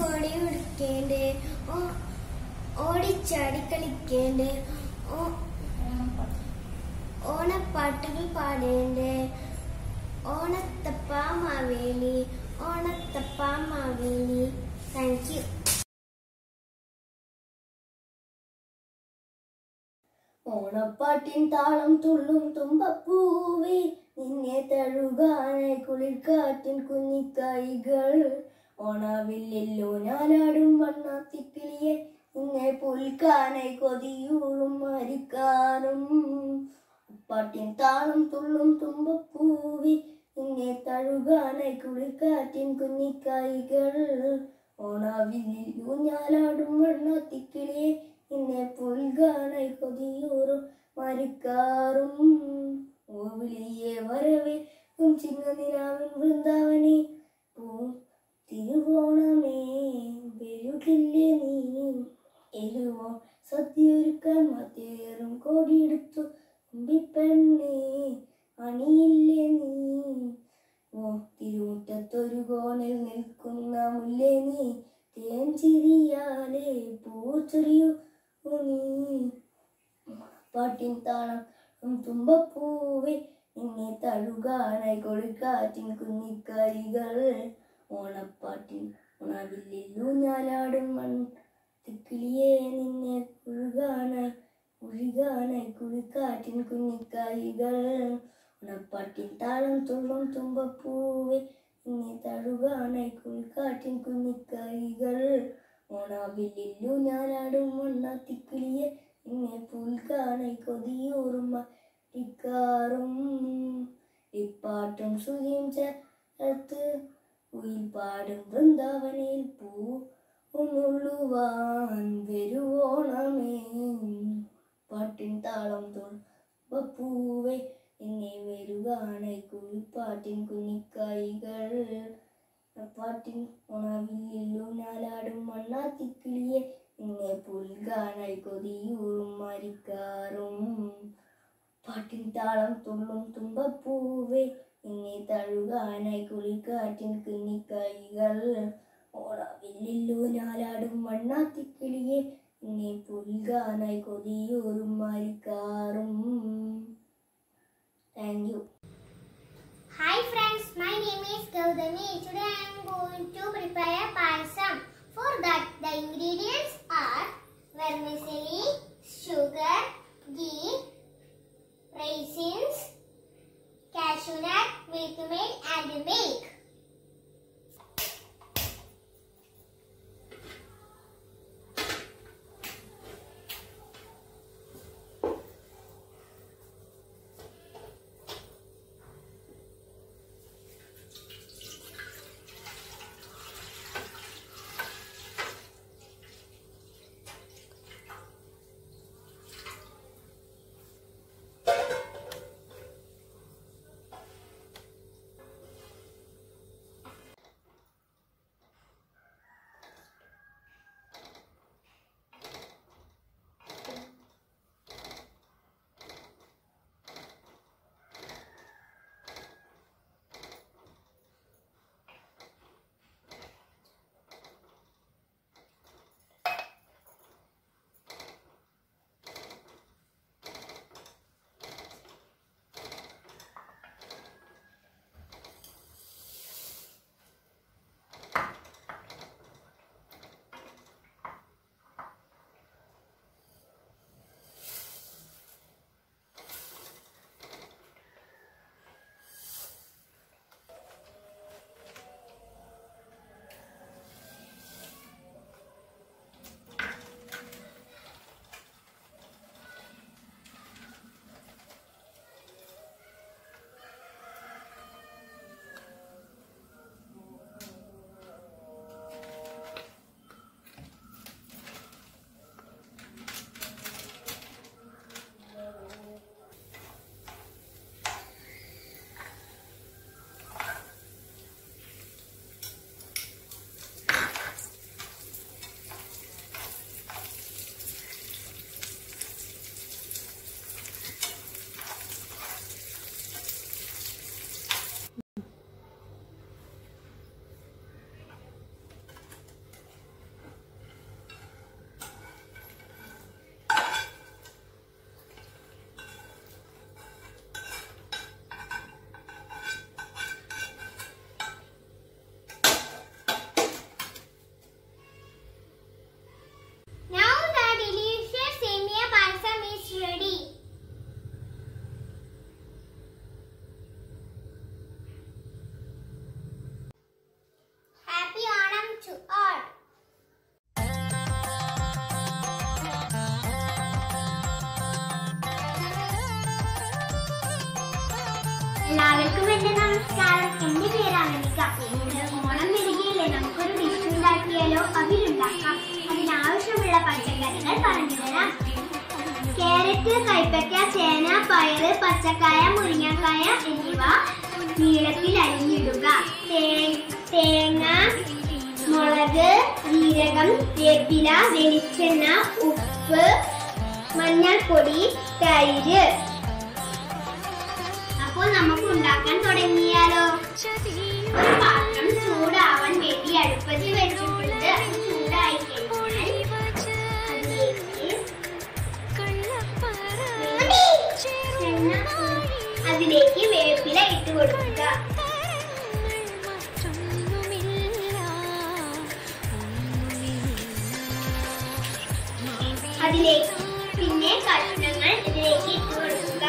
ഓണക്കോടി ഉടുക്കേണ്ടേ ഓ- ഓടിച്ചാടി കളിക്കേണ്ടേ ഓ- ഓണപ്പാട്ടുകൾ പാടേണ്ടേ ഓണത്തപ്പ മാവേലി ഓണത്തപ്പ മാവേലി താങ്ക് യു ഓണപ്പാട്ടിൻ താളം തുള്ളും തുമ്പപ്പൂവേ നിന്നെ തഴുകാനായി കുളിർക്കാറ്റിൻ കുഞ്ഞിക്കൈകൾ ഓണവില്ലല്ലോ ഞാനാടും വണ്ണാത്തിക്കിളിയെ നിന്നെ പുൽക്കാനായി കൊതിയൂറും മരിക്കാനും പാട്ടിൻ താളം തുള്ളും തുമ്പപ്പൂവി നിന്നെ തഴുകാനായി കുളിർക്കാറ്റിൻ കുഞ്ഞിക്കൈകൾ ഓണവില്ലല്ലോ ഞാനാടും വണ്ണാത്തിക്കിളിയെ നിന്നെ പുൽകാനായി കൊതിയൂറും മരിക്കാറും ഓവിളിയെ വരവേ ചിങ്ങനിലാവിൻ വൃന്ദാവനെ പൂ തിരുവോണമേ വരുകില്ലേ നീ എരുവോ സദ്യൊരുക്കാൻ മത്തേറും കോടിയെടുത്തു കുമ്പിപ്പെണ്ണേ അണിയില്ലേ നീ ഓ തിരുമുറ്റത്തൊരു കോണിൽ നിൽക്കുന്ന മുല്ലേ നീ തേൻ ചിരിയാലേ പൂച്ചെറിയൂ നീ പാട്ടിൻ താളം തുമ്പപ്പൂവേ നിന്നെ തഴുകാനായി കൊടുക്കാറ്റിൻ കുഞ്ഞിക്കരികൾ ഓണപ്പാട്ടിൻ ഉണവില്ലു ഞാനാടും മൺ തിക്കിളിയെ നിന്നെ കുഴുകാനായി കുഴികാനായി കുഴിക്കാറ്റിൻ കുഞ്ഞിക്കൈകൾ ഉണപ്പാട്ടിൻ താളം തുള്ളും തുമ്പപ്പൂവേ നിന്നെ തഴുകാനായി കുഴിക്കാറ്റിൻ കുഞ്ഞിക്കൈകൾ ഓണാവില്ലു ഞാനാടും മണ്ണാത്തിക്കിളിയെ നിന്നെ പുൽക്കാനായി കൊതിയൂറും ഇക്കാറും ഇപ്പാട്ടും ശ്രുതിയും ചേർത്ത് ഉയിൽ പാടും വൃന്ദാവനയിൽ പൂ ഉള്ളുവാൻ വരുവോണമേ പാട്ടിൻ താളം തുമ്പൂവേ എന്നെ വരുവാനായി കുളിപ്പാട്ടിൻ കുഞ്ഞിക്കൈകൾ പാട്ടിൻ ഉണവില്ലു നാലാടും മണ്ണാത്തിക്കിളിയെ നിന്നെ പുൽകാനായി കൊതിയൂറും മരിക്കാറും പാട്ടിൻ താളം തുള്ളും തുമ്പപ്പൂവേ നിന്നെ തഴുകാനായി കുളിക്കാറ്റിൻ കുഞ്ഞിക്കൈകൾ ഓണവില്ലു നാലാടും മണ്ണാത്തിക്കിളിയെ നിന്നെ പുൽകാനായി കൊതിയൂറും മരിക്കാറും thank you Hi friends, my name is Gaudami. Today I am going to prepare payasam. For that, the ingredients are vermicelli, sugar, ghee, raisins, cashew nut, milk maid and milk. കഴിക്കാം ഓണം വരികയല്ലേ നമുക്കൊരു ഡിഷ് ഉണ്ടാക്കിയാലോ അവിലുണ്ടാക്കാം അതിനാവശ്യമുള്ള പച്ചക്കറികൾ പറഞ്ഞു തരാം carrot കൈപ്പക്ക ചേന പയറ് പച്ചക്കായ മുരിങ്ങക്കായ എന്നിവ നീളത്തിൽ അരിഞ്ഞിടുക തേ- തേങ്ങ മുളക് ജീരകം വേപ്പില വെളിച്ചെണ്ണ ഉപ്പ് മഞ്ഞൾപ്പൊടി തൈര് അപ്പോൾ നമുക്ക് ഉണ്ടാക്കാൻ തുടങ്ങിയാലോ ഒരു പാത്രം ചൂടാവാൻ വേണ്ടി അടുപ്പത്തിൽ വെച്ചിട്ടുണ്ട് അത് ചൂടായി കഴിഞ്ഞാൽ അതിലേക്ക് എണ്ണ അതിലേക്ക് വേപ്പില ഇട്ട് കൊടുക്കുക അതിലേക്ക് പിന്നെ കഷ്ണങ്ങൾ ഇതിലേക്ക് ഇട്ട് കൊടുക്കുക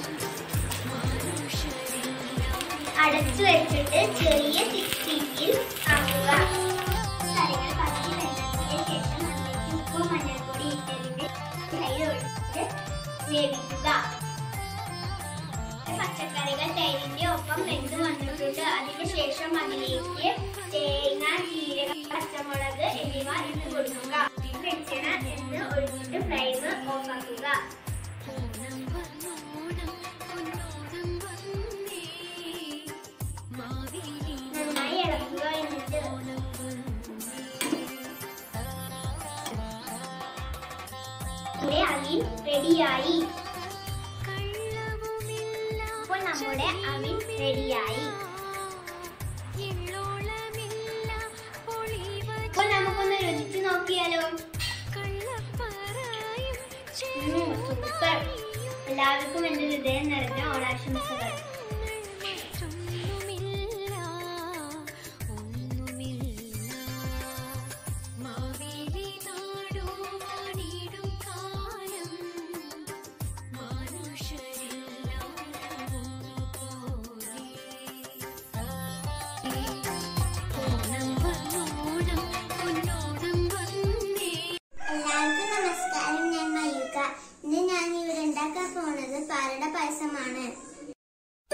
അടച്ചു വെച്ചിട്ട് ചെറിയ തീയിൽ ആക്കുക കറികൾ പകുതി വെള്ളത്തിന് ശേഷം അതിലേക്ക് ഉപ്പും മഞ്ഞൾപ്പൊടി ഇട്ടതിന്റെ തൈര് ഒഴിച്ച് വേവിക്കുക പച്ചക്കറികൾ തൈരിന്റെ ഒപ്പം വെന്ത് വന്നിട്ടുണ്ട് അതിനുശേഷം അതിലേക്ക് തേങ്ങ ജീരകം പച്ചമുളക് എന്നിവ ഇട്ട് കൊടുക്കുക വെളിച്ചെണ്ണ എന്ന് ഒഴിച്ചിട്ട് ഫ്ലെയിം ഓഫാക്കുക നന്നായി ഇളക്കുക എന്നിട്ട് ഇവിടെ അവിൽ റെഡിയായി അപ്പോൾ നമ്മുടെ അവിൽ റെഡിയായി അപ്പോൾ നമുക്കൊന്ന് രുചിച്ച് നോക്കിയാലോ ഉം, സൂപ്പർ എല്ലാവർക്കും എന്റെ ഹൃദയം നിറഞ്ഞ ഓണാശംസകൾ എല്ലാവർക്കും നമസ്കാരം ഞാൻ മയൂക്ക ഇന്ന് ഞാൻ ഇവിടെ ഉണ്ടാക്കാൻ പോണത് പാലട പായസമാണ്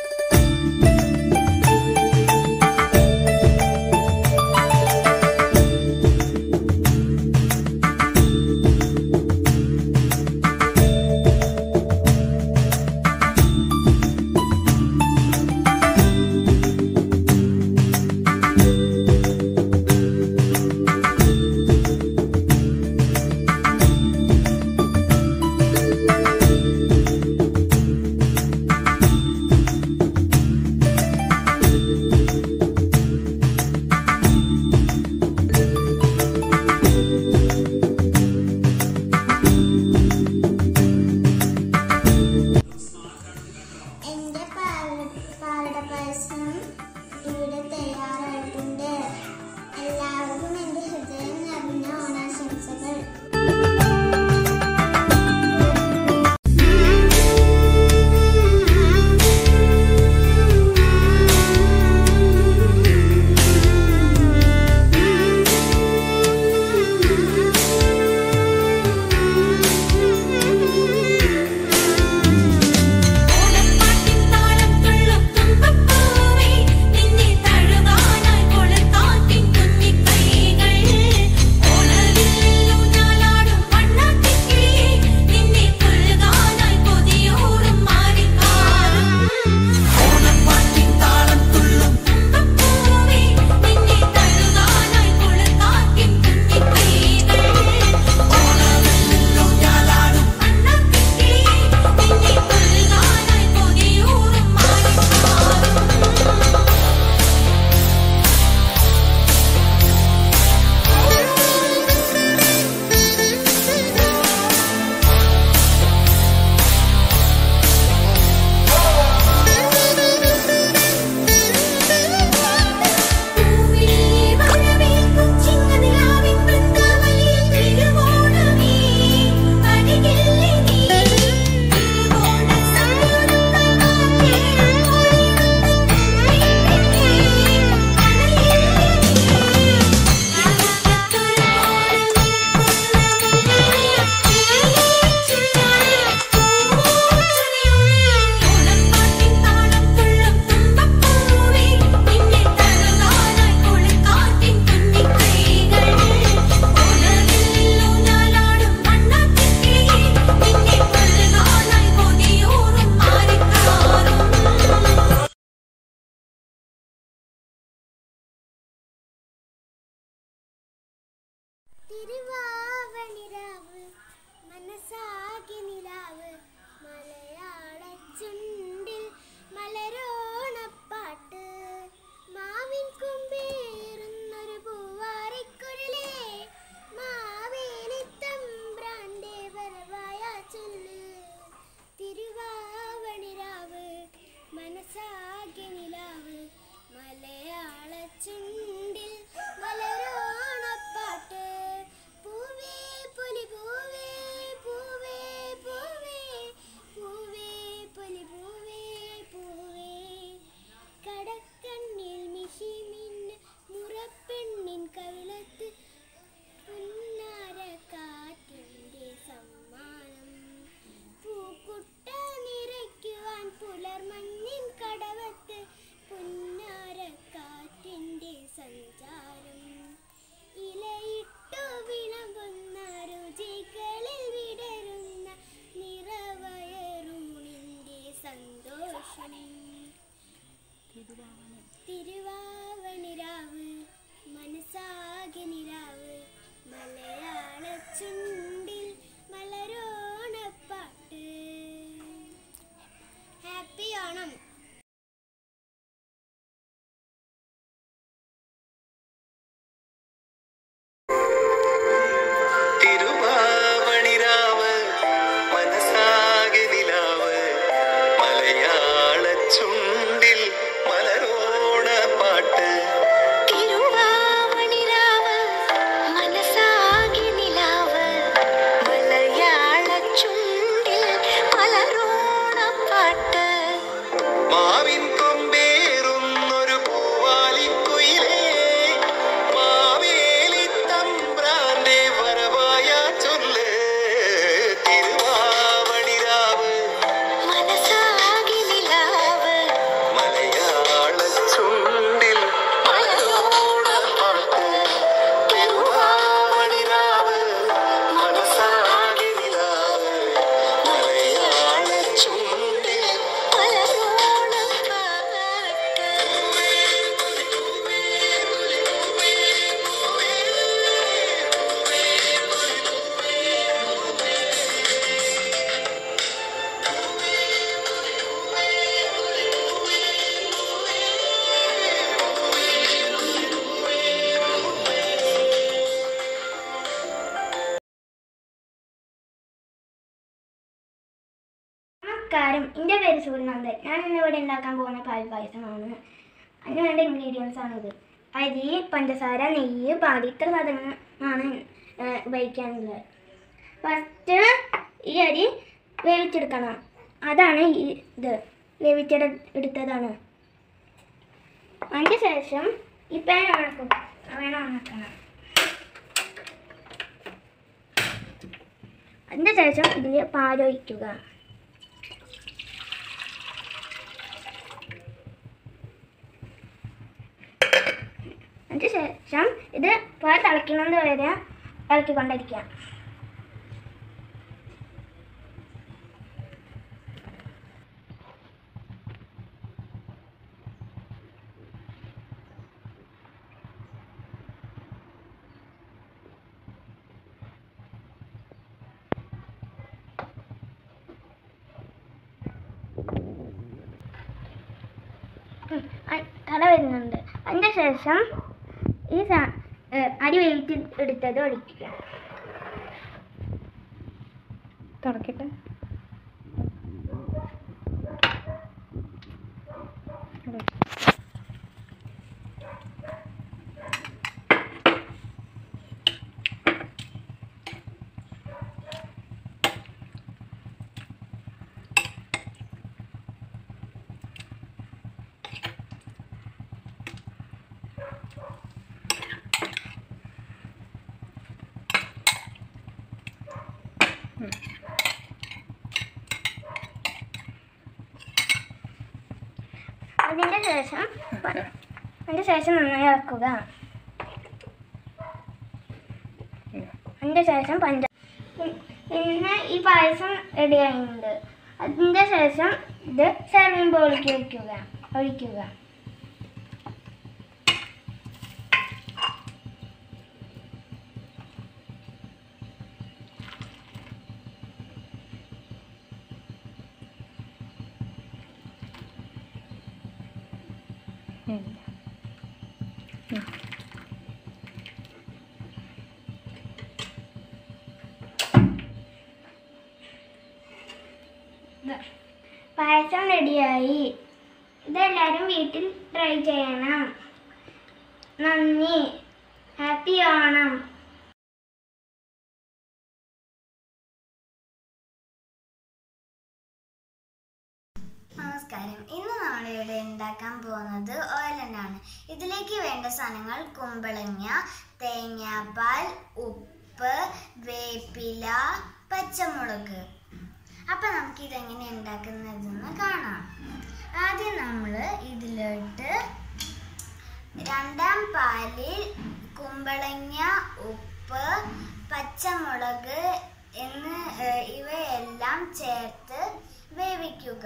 നമസ്കാരം എൻ്റെ പേര് സൂര്യനന്ദൻ ഞാൻ ഇന്നിവിടെ ഉണ്ടാക്കാൻ പോകുന്ന പാൽ പായസമാണ് അതിന് വേണ്ട ഇൻഗ്രീഡിയൻസ് ആണിത് അരി പഞ്ചസാര നെയ്യ് പാല് ഇത്ര സാധനങ്ങളാണ് ഏഹ്, ഉപയോഗിക്കാനുള്ളത് ഫസ്റ്റ് ഈ അരി വേവിച്ചെടുക്കണം അതാണ് ഈ ഇത് വേവിച്ചെട എടുത്തതാണ് അതിന് ശേഷം ഈ പാൻ ഉണക്കും വേണം ഉണക്കണം അതിന് ശേഷം ഇതിൽ പാലൊഴിക്കുക അതിന് ശേഷം ഇത് പാൽ തിളയ്ക്കുന്നത് വരെ ഇളക്കിക്കൊണ്ടിരിക്കുക ഉം, അ- തല വരുന്നുണ്ട് അതിന് ശേഷം ഈ സാ- ഏ, അരി വേവിച്ച് എടുത്തത് ഒഴിക്കുക തുറക്കട്ടെ അതിൻ്റെ ശേഷം പ- അതിൻ്റെ ശേഷം നന്നായി ഇളക്കുക അതിൻ്റെ ശേഷം പഞ്ച പിന്നെ ഈ പായസം റെഡി ആയിട്ടുണ്ട് അതിൻ്റെ ശേഷം ഇത് സെർവിംഗ് ബോളിലേക്ക് വയ്ക്കുക ഒഴിക്കുക ദാ, പായസം റെഡിയായി ഇതെല്ലാവരും വീട്ടിൽ ട്രൈ ചെയ്യണം നന്ദി ഹാപ്പി ഓണം നമസ്കാരം ഇന്ന് നമ്മളിവിടെ ഉണ്ടാക്കാൻ പോകുന്നത് ഓലനാണ് ഇതിലേക്ക് വേണ്ട സാധനങ്ങൾ കുമ്പളങ്ങ തേങ്ങാപ്പാൽ ഉപ്പ് വേപ്പില പച്ചമുളക് അപ്പൊ നമുക്ക് ഇതെങ്ങനെ ഉണ്ടാക്കുന്നതെന്ന് കാണാം ആദ്യം നമ്മൾ ഇതിലോട്ട് രണ്ടാം പാലിൽ കുമ്പളങ്ങ ഉപ്പ് പച്ചമുളക് എന്ന് ഏഹ്, ഇവയെല്ലാം ചേർത്ത് വേവിക്കുക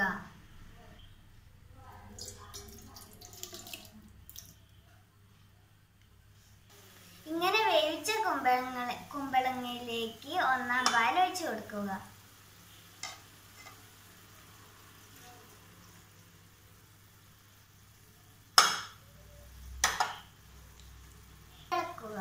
ഇങ്ങനെ വേവിച്ച കുമ്പളങ്ങ കുമ്പളങ്ങയിലേക്ക് ഒന്നാം പാൽ ഒഴിച്ചു കൊടുക്കുക ഇളക്കുക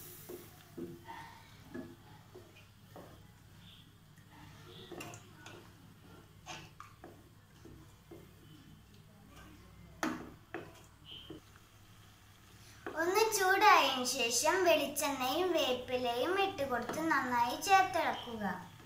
ഒന്ന് ചൂടായതിനു ശേഷം വെളിച്ചെണ്ണയും വേപ്പിലയും ഇട്ടുകൊടുത്ത് നന്നായി ചേർത്തിളക്കുക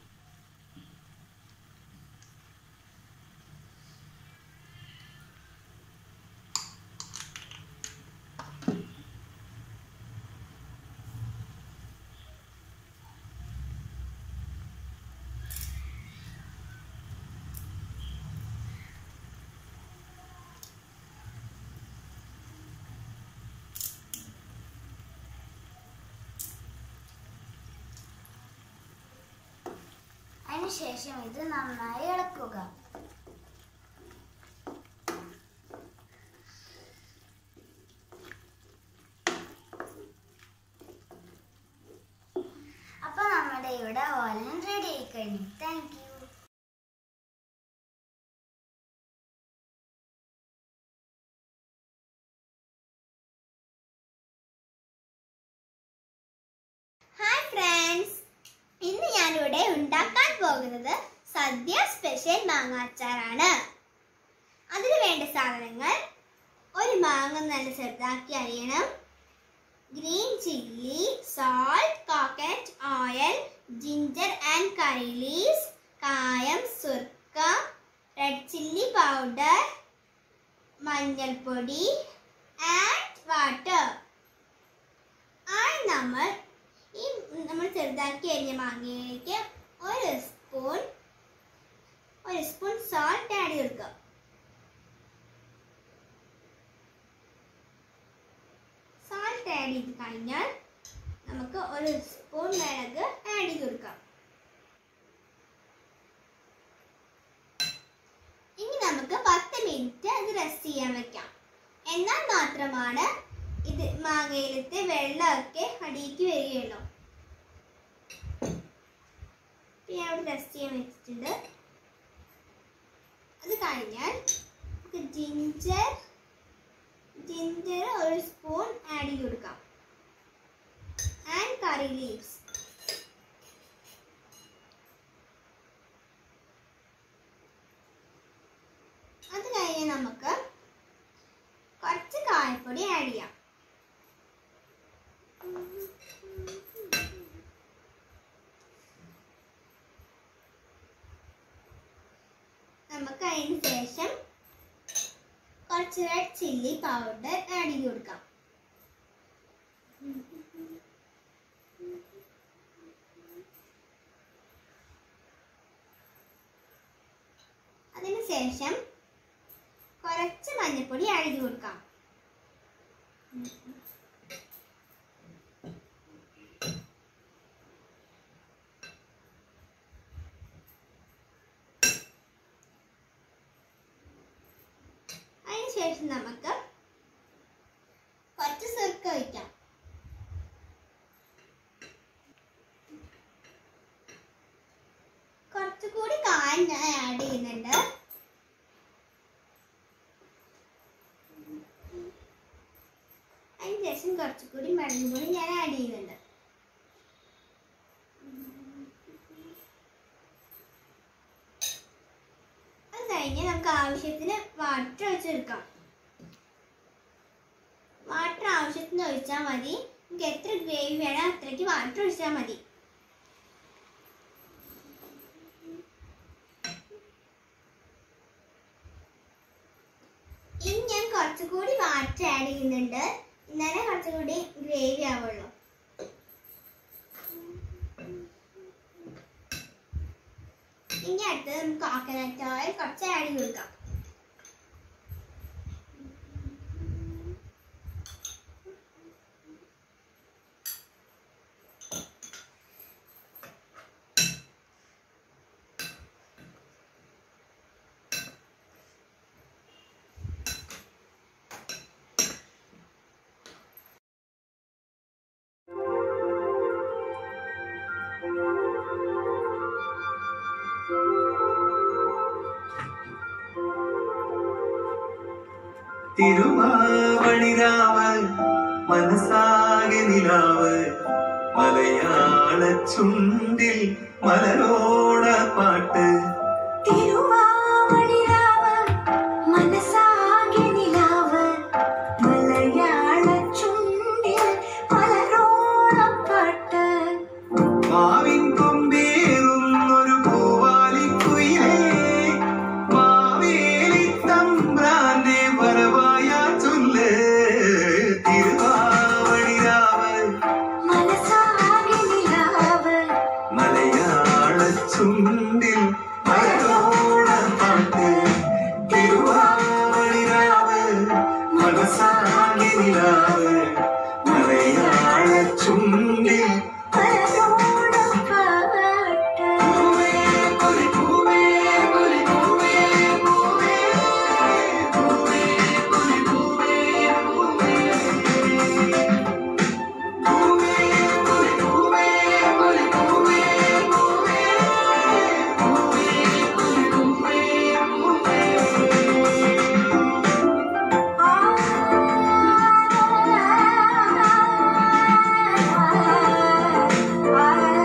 അതിനുശേഷം ഇത് നന്നായി ഇളക്കുക അപ്പൊ നമ്മുടെ ഇവിടെ ഓലൻ റെഡി ആയി കഴിഞ്ഞു താങ്ക് യു ഹായ് ഫ്രണ്ട്സ് ഇന്ന് ഞാനിവിടെ ഉണ്ടാക്കാൻ പോകുന്നത് സദ്യ സ്പെഷ്യൽ മാങ്ങാച്ചാറാണ് അതിന് വേണ്ട സാധനങ്ങൾ ഒരു മാങ്ങ നല്ല ചെറുതാക്കി അരിയണം green chilli salt coconut oil ginger and curry leaves കായം സുർക്ക റെഡ് ചില്ലി പൗഡർ മഞ്ഞൾപ്പൊടി ആൻഡ് വാട്ടർ ആണ് നമ്മൾ ഈ നമ്മൾ ചെറുതാക്കി അരിഞ്ഞ മാങ്ങയിലേക്ക് ഒരു സ്പൂൺ ഒരു സ്പൂൺ സോൾട്ട് ആഡ് ചെയ്ത് കൊടുക്കുക സോൾട്ട് ആഡ് ചെയ്ത് കഴിഞ്ഞാൽ നമുക്ക് ഒരു സ്പൂൺ മിളക് ആഡ് ചെയ്ത് കൊടുക്കാം ഇനി നമുക്ക് പത്ത് മിനിറ്റ് ഇത് റെസ്റ്റ് ചെയ്യാൻ വെക്കാം എന്നാൽ മാത്രമാണ് ഇത് മാങ്ങയിലത്തെ വെള്ളമൊക്കെ അടിയിക്ക് വരികയുള്ളൂ ഇപ്പൊ ഞാൻ ഇവിടെ റെസ്റ്റ് ചെയ്യാൻ വെച്ചിട്ടുണ്ട് അത് കഴിഞ്ഞാൽ നമുക്ക് ജിഞ്ചർ ജിഞ്ചർ ഒരു സ്പൂൺ ആഡ് ചെയ്ത് കൊടുക്കാം ആൻഡ് കറി ലീവ്സ് അത് കഴിഞ്ഞ് നമുക്ക് കുറച്ച് കായപ്പൊടി ആഡ് ചെയ്യാം നമുക്ക് അതിന് ശേഷം കുറച്ച് റെഡ് ചില്ലി പൗഡർ ആഡ് ചെയ്ത് കൊടുക്കാം അതിന് ശേഷം കുറച്ച് മഞ്ഞൾപ്പൊടി ആഡ് ചെയ്ത് കൊടുക്കാം അതിനുശേഷം നമുക്ക് കുറച്ച് സുർക്ക ഒഴിക്കാം കുറച്ചുകൂടി കായം ഞാൻ ആഡ് ചെയ്യുന്നുണ്ട് അതിനുശേഷം കുറച്ചുകൂടി മുളക് പൊടി ഞാൻ ആഡ് ചെയ്യുന്നുണ്ട് അത് കഴിഞ്ഞ് നമുക്ക് ആവശ്യത്തിന് വാട്ടർ ഒഴിച്ചെടുക്കാം വാട്ടർ ആവശ്യത്തിന് ഒഴിച്ചാൽ മതി നമുക്ക് എത്ര ഗ്രേവി വേണം അത്രയ്ക്ക് വാട്ടർ ഒഴിച്ചാൽ മതി ഇനി ഞാൻ കുറച്ചുകൂടി വാട്ടർ ആഡ് ചെയ്യുന്നുണ്ട് എന്നാലേ കുറച്ചുകൂടി ഗ്രേവി ആവുള്ളൂ ഇനി അടുത്തത് നമുക്ക് കോക്കനട്ട് ഓയിൽ കുറച്ച് ആഡ് ചെയ്ത് കൊടുക്കാം തിരുവാവണിരാവ് മനസ്സാകെ നിലാവ് മലയാള ചുണ്ടിൽ മലരോട പാട്ട് തിരുവാവണിരാവ് മനസ്സാകെ നിലാവ് മലയാള ചുണ്ടിൽ മലരോളപ്പാട്ട് മാവിൻ കൊമ്പേറുന്നൊരു പൂവാലിക്കുയിലേ മാവേലി തമ്പ്രാന്റെ വരവായ ചൊല്ല് തിരുവാവണിരാവ് മനസ്സാകെ നിലാവ് മലയാള ചുണ്ടിൽ മലരോട പാട്ട് തിരുവാവണിരാവ് മനസ്സാകെ നിലാവ് മലയാള ചുണ്ടിൽ മലരോളപ്പാട്ട് പൂവേ ഒരു പൂവേ ഒരു പൂവേ പൂവേ പൂവേ ഒരു പൂവേ പൂവേ പൂവേ ഒരു പൂവേ ഒരു പൂവേ പൂവേ പൂവേ ഒരു പൂവേ ആ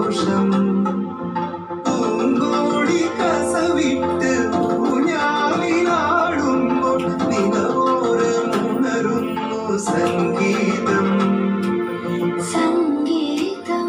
സന്തോഷം പൂങ്കോടി കസവിട്ട് ഊഞ്ഞാലിലാടുമ്പോൾ നിലവോരമുണരുന്നു സംഗീതം സംഗീതം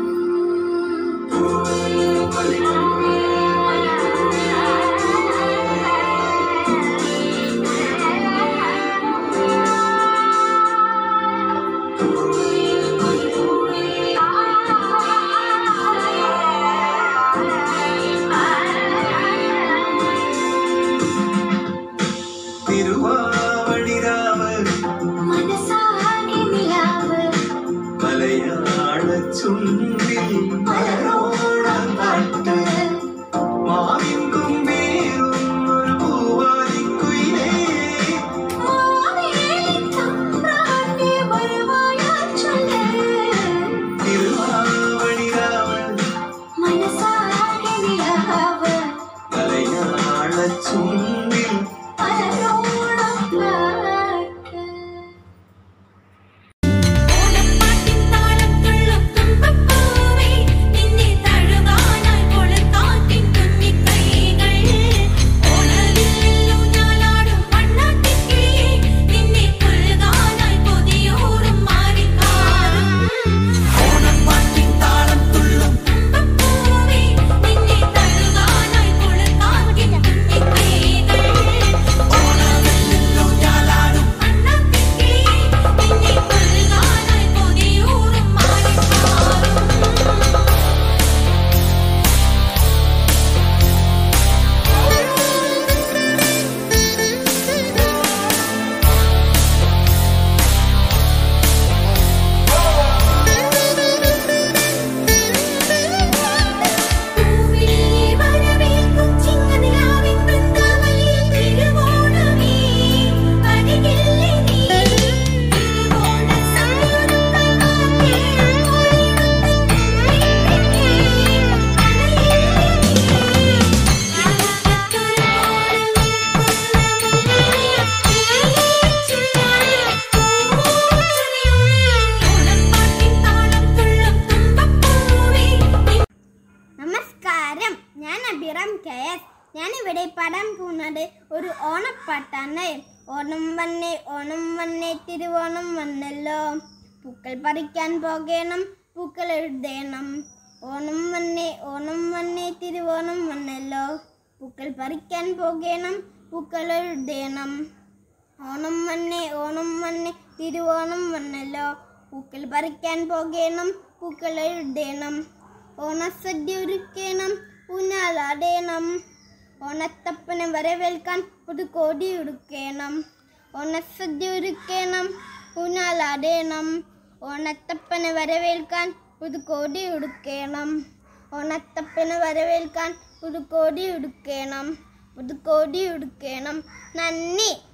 തിരുവാവണിരാവ് മനസ്സാകെ നിലാവ് മലയാള ചുണ്ടിൽ മലരോളം പാട്ട് മാവിൻ കൊമ്പേറുന്നൊരു പൂവാലിക്കുയിലേ മാവേലി തമ്പ്രാന്റെ വരവായാൽ ചൊല്ല്. തിരുവാവണിരാവ് മനസ്സാകെ നിലാവ് മലയാള ചുണ്ടിൽ മലരോളം പാട്ട് ഓണപ്പാട്ടിൻ താളം തുള്ളും തുമ്പപ്പൂവേ നിന്നെ തഴുകാനായി കൊളുത്താട്ടിൻ കുഞ്ഞിക്കൈകൾ ഓണവില്ലിൽ ഊഞ്ഞാലാടും വണ്ണാട്ടിക്കിളിയേ നിന്നെ കൊല്ലുകാനായി കൊതിയൂറും മാറിക്കാറും ഓണപ്പാട്ടിൻ താളം തുള്ളും തുമ്പപ്പൂവേ നിന്നെ തഴുകാനായി കൊളുത്താട്ടിൻ കുഞ്ഞിക്കൈകൾ ഓണവില്ലിൽ ഊഞ്ഞാലാടും വണ്ണാട്ടിക്കിളിയേ നിന്നെ കൊല്ലുകാനായി കൊതിയൂറും മാറിക്കാറും പൂവിളിയെ വരവേൽക്കും ചിങ്ങനിലാവിൻ വൃന്ദാവനിൽ തിരുവോണമേ അരികില്ലേ നീ തിരുവോണ നമസ്കാരം ഞാൻ അഭിറാം കെ എസ് ഞാൻ ഇവിടെ പാടാൻ പോകുന്നത് ഒരു ഓണപ്പാട്ടാണ് ഓണം വന്നേ ഓണം വന്നേ തിരുവോണം വന്നല്ലോ പൂക്കൾ പറിക്കാൻ പോകണം പൂക്കൾ എഴുതണം ഓണം വന്നേ ഓണം വന്നേ തിരുവോണം വന്നല്ലോ പൂക്കൾ പറിക്കാൻ പോകണം പൂക്കൾ എഴുതണം ഓണം വന്നേ ഓണം വന്നേ തിരുവോണം വന്നല്ലോ പൂക്കൾ പറിക്കാൻ പോകണം പൂക്കൾ എഴുതണം ഓണസദ്യ ഒരുക്കണം ഊഞ്ഞാലാടേണം ഓണത്തപ്പനെ വരവേൽക്കാൻ ഒരു കോടി ഉടുക്കണം ഓണസദ്യ ഒരുക്കണം ഊഞ്ഞാലാടേണം ഓണത്തപ്പനെ വരവേൽക്കാൻ ഒരു കോടി ഉടുക്കണം ഓണത്തപ്പനെ വരവേൽക്കാൻ ഒരു കോടി ഉടുക്കണം ഒരു കോടി ഉടുക്കണം നന്ദി